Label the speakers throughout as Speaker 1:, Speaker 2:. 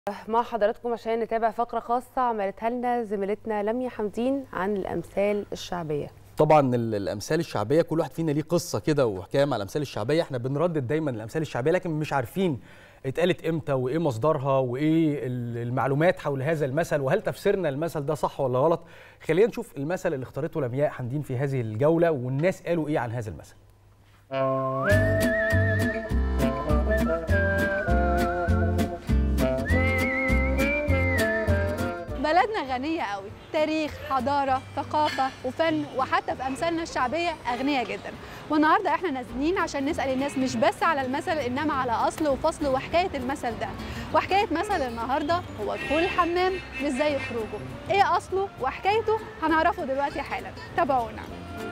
Speaker 1: مع حضراتكم عشان نتابع فقرة خاصة عملتها لنا زميلتنا لميا حمدين عن الأمثال الشعبية
Speaker 2: طبعا ال- الامثال الشعبيه كل واحد فينا ليه قصه كده وحكايه مع الامثال الشعبيه احنا بنردد دايما الامثال الشعبيه لكن مش عارفين اتقالت امتى وايه مصدرها وايه ال- المعلومات حول هذا المثل وهل تفسيرنا المثل ده صح ولا غلط خلينا نشوف المثل اللي اختارته لمياء حمدين في هذه الجوله والناس قالوا ايه عن هذا المثل
Speaker 3: بلدنا غنية قوي تاريخ حضارة ثقافة وفن وحتى في أمثالنا الشعبية أغنية جدا والنهاردة احنا نازلين عشان نسأل الناس مش بس على المثل إنما على أصل وفصل وحكاية المثل ده وحكاية مثل النهاردة هو دخول الحمام مش زي خروجه إيه أصله وحكايته هنعرفه دلوقتي حالا تابعونا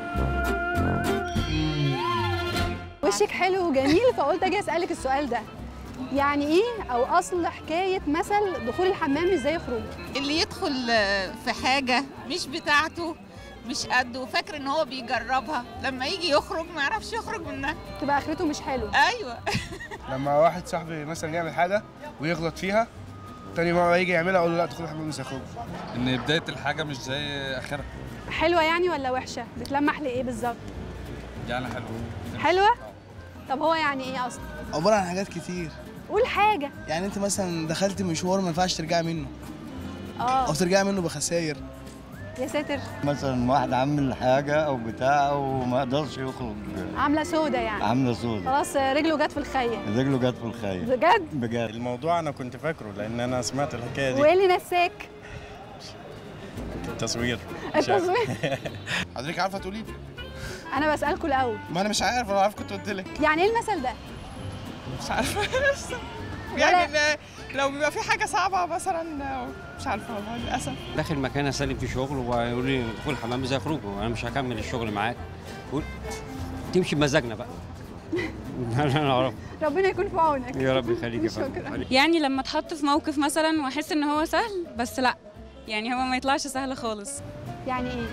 Speaker 3: وشك حلو وجميل فقلت اجي اسالك السؤال ده يعني ايه او اصل حكايه مثل دخول الحمام مش زي خروجه
Speaker 4: اللي يدخل في حاجة مش بتاعته مش قده فاكر ان هو بيجربها لما يجي يخرج ما يعرفش يخرج منها
Speaker 3: تبقى اخرته مش حلو
Speaker 4: ايوه
Speaker 5: لما واحد صاحبي مثلا يعمل حاجه ويغلط فيها تاني مره يجي يعملها اقول له لا تدخل الحمام مش هيخرج
Speaker 6: ان بدايه الحاجه مش زي اخرها
Speaker 3: حلوه يعني ولا وحشه بتلمح لايه بالظبط
Speaker 6: يعني حلو
Speaker 3: حلوه طب هو يعني ايه اصلا
Speaker 7: عبارة عن حاجات كتير
Speaker 3: قول حاجه
Speaker 7: يعني انت مثلا دخلت مشوار ما ينفعش ترجعي منه
Speaker 3: اه
Speaker 7: او ترجعي منه بخسائر
Speaker 3: يا ساتر
Speaker 8: مثلا واحد عامل حاجة أو بتاع وما قدرش يخرج
Speaker 3: عامله سودا يعني
Speaker 8: عاملة سودا
Speaker 3: خلاص رجله جت في الخيم
Speaker 8: رجله جت في الخيل
Speaker 3: بجد
Speaker 8: بجد
Speaker 9: الموضوع انا كنت فاكره لان انا سمعت الحكايه دي
Speaker 3: وايه اللي نساك
Speaker 9: التصوير مش عارف.
Speaker 3: التصوير
Speaker 5: حضرتك عارفه تقولي
Speaker 3: انا بسالكوا الاول
Speaker 5: ما انا مش عارف لو عارف كنت قلت لك
Speaker 3: يعني ايه المثل ده
Speaker 10: مش عارفه يعني ل- لو بيبقى في حاجه صعبه مثلا مش عارفه والله للاسف
Speaker 11: داخل مكان اسلم فيه شغل ويقول لي دخول الحمام زي خروجه انا مش هكمل الشغل معاك قول تمشي بمزاجنا بقى انا اعرف
Speaker 3: ربنا يكون في عونك
Speaker 11: يا رب يخليك يا
Speaker 3: شكرا.
Speaker 11: فندم
Speaker 12: يعني لما اتحط في موقف مثلا واحس ان هو سهل بس لا يعني هو ما يطلعش سهل خالص
Speaker 3: يعني ايه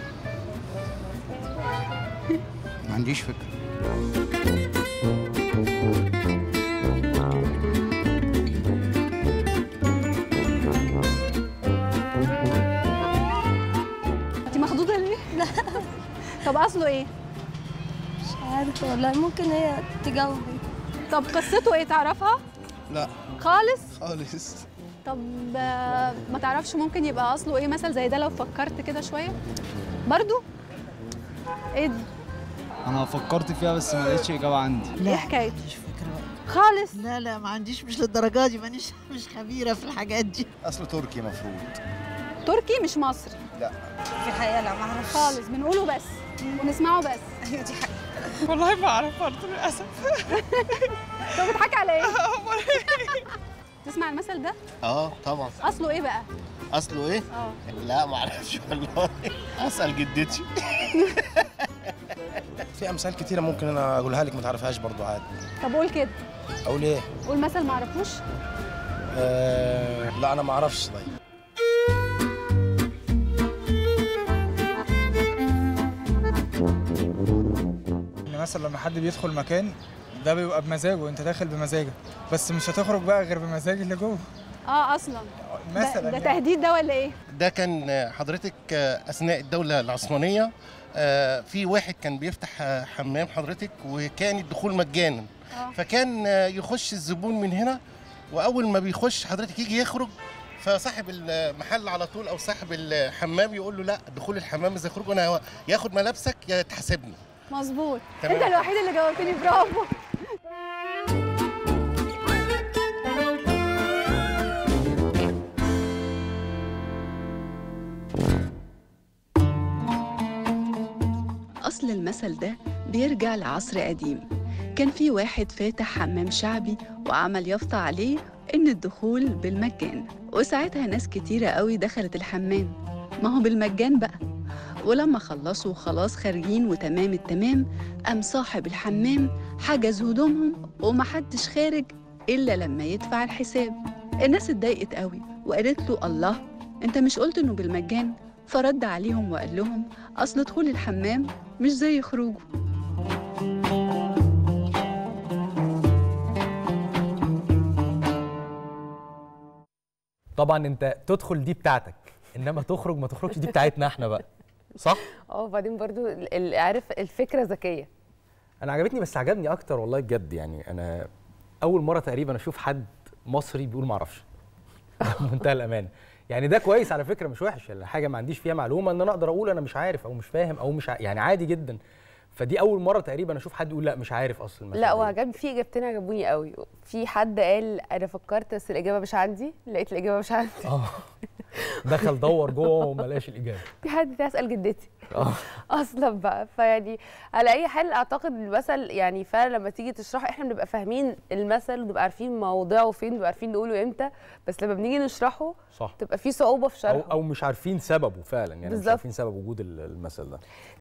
Speaker 7: ما عنديش فكرة
Speaker 3: انت مخضوضه ليه لا طب اصله ايه
Speaker 13: مش عارفة والله ممكن هي تجاوبي
Speaker 3: طب قصته ايه تعرفها
Speaker 7: لا
Speaker 3: خالص
Speaker 7: خالص
Speaker 3: طب آه، ما تعرفش ممكن يبقى اصله ايه مثل زي ده لو فكرت كده شويه برضو ايه دي
Speaker 7: انا فكرت فيها بس ما لقيتش اجابة عندي
Speaker 3: ايه حكايته
Speaker 10: مش فاكره
Speaker 3: خالص
Speaker 10: لا لا ما عنديش مش للدرجه دي مانيش مش خبيره في الحاجات دي
Speaker 9: اصل تركي مفروض
Speaker 3: تركي مش مصري
Speaker 10: في الحقيقه لا ما اعرفش
Speaker 3: خالص بنقوله بس ونسمعه بس
Speaker 10: ايوه دي حاجه والله ما اعرف برضه للاسف
Speaker 3: طب بتضحكي على ايه تسمع المثل ده
Speaker 9: اه طبعا
Speaker 3: اصله ايه بقى
Speaker 9: اصله ايه
Speaker 3: اه
Speaker 9: لا ما اعرفش والله اسال جدتي في امثال كتيره ممكن انا اقولها لك ما تعرفهاش برضو عادي
Speaker 3: طب قول كده
Speaker 9: اقول ايه
Speaker 3: قول مثل ما اعرفوش
Speaker 9: آه لا انا ما اعرفش طيب
Speaker 14: ان مثلا لما حد بيدخل مكان ده بيبقى بمزاجه انت داخل بمزاجك بس مش هتخرج بقى غير بمزاج اللي جوه
Speaker 3: اه اصلا ده,
Speaker 14: مثلا
Speaker 3: ده
Speaker 14: يعني.
Speaker 3: تهديد ده ولا ايه
Speaker 9: ده كان حضرتك اثناء الدوله العثمانيه آه، في واحد كان بيفتح آه، حمام حضرتك وكان الدخول مجانا
Speaker 3: اه
Speaker 9: فكان آه، يخش الزبون من هنا واول ما بيخش حضرتك يجي يخرج فصاحب المحل على طول او صاحب الحمام يقول له لا دخول الحمام اذا يخرج انا ياخد ملابسك يا تحاسبني
Speaker 3: مظبوط
Speaker 9: تمام.
Speaker 3: انت الوحيد اللي جاوبتني برافو
Speaker 15: أصل المثل ده بيرجع لعصر قديم كان في واحد فاتح حمام شعبي وعمل يافطة عليه إن الدخول بالمجان وساعتها ناس كتيرة قوي دخلت الحمام ما هو بالمجان بقى ولما خلصوا خلاص خارجين وتمام التمام قام صاحب الحمام حجز هدومهم ومحدش خارج إلا لما يدفع الحساب الناس اتضايقت قوي وقالت له الله انت مش قلت انه بالمجان فرد عليهم وقال لهم اصل دخول الحمام مش زي خروجه
Speaker 2: طبعا انت تدخل دي بتاعتك انما تخرج ما تخرجش دي بتاعتنا احنا بقى صح
Speaker 1: اه وبعدين برضو ال- ال- عارف الفكره ذكيه
Speaker 2: انا عجبتني بس عجبني اكتر والله بجد يعني انا اول مره تقريبا اشوف حد مصري بيقول ما اعرفش بمنتهى الامانه يعني ده كويس على فكره مش وحش يعني حاجه ما عنديش فيها معلومه ان انا اقدر اقول انا مش عارف او مش فاهم او مش ع... يعني عادي جدا فدي اول مره تقريبا اشوف حد يقول لا مش عارف اصلا
Speaker 1: لا وعجبني في اجابتين عجبوني قوي في حد قال انا فكرت بس الاجابه مش عندي لقيت الاجابه مش عندي
Speaker 2: اه دخل دور جوه وما لقاش الاجابه
Speaker 1: في حد تسال جدتي
Speaker 2: اه
Speaker 1: اصلا بقى فيعني على اي حال اعتقد المثل يعني فعلا لما تيجي تشرح احنا بنبقى فاهمين المثل وبنبقى عارفين موضعه فين بنبقى عارفين نقوله امتى بس لما بنيجي نشرحه
Speaker 2: صح
Speaker 1: تبقى في صعوبه في
Speaker 2: او
Speaker 1: شرحه
Speaker 2: او مش عارفين سببه فعلا يعني مش
Speaker 1: بالظبط.
Speaker 2: عارفين سبب وجود ال- المثل ده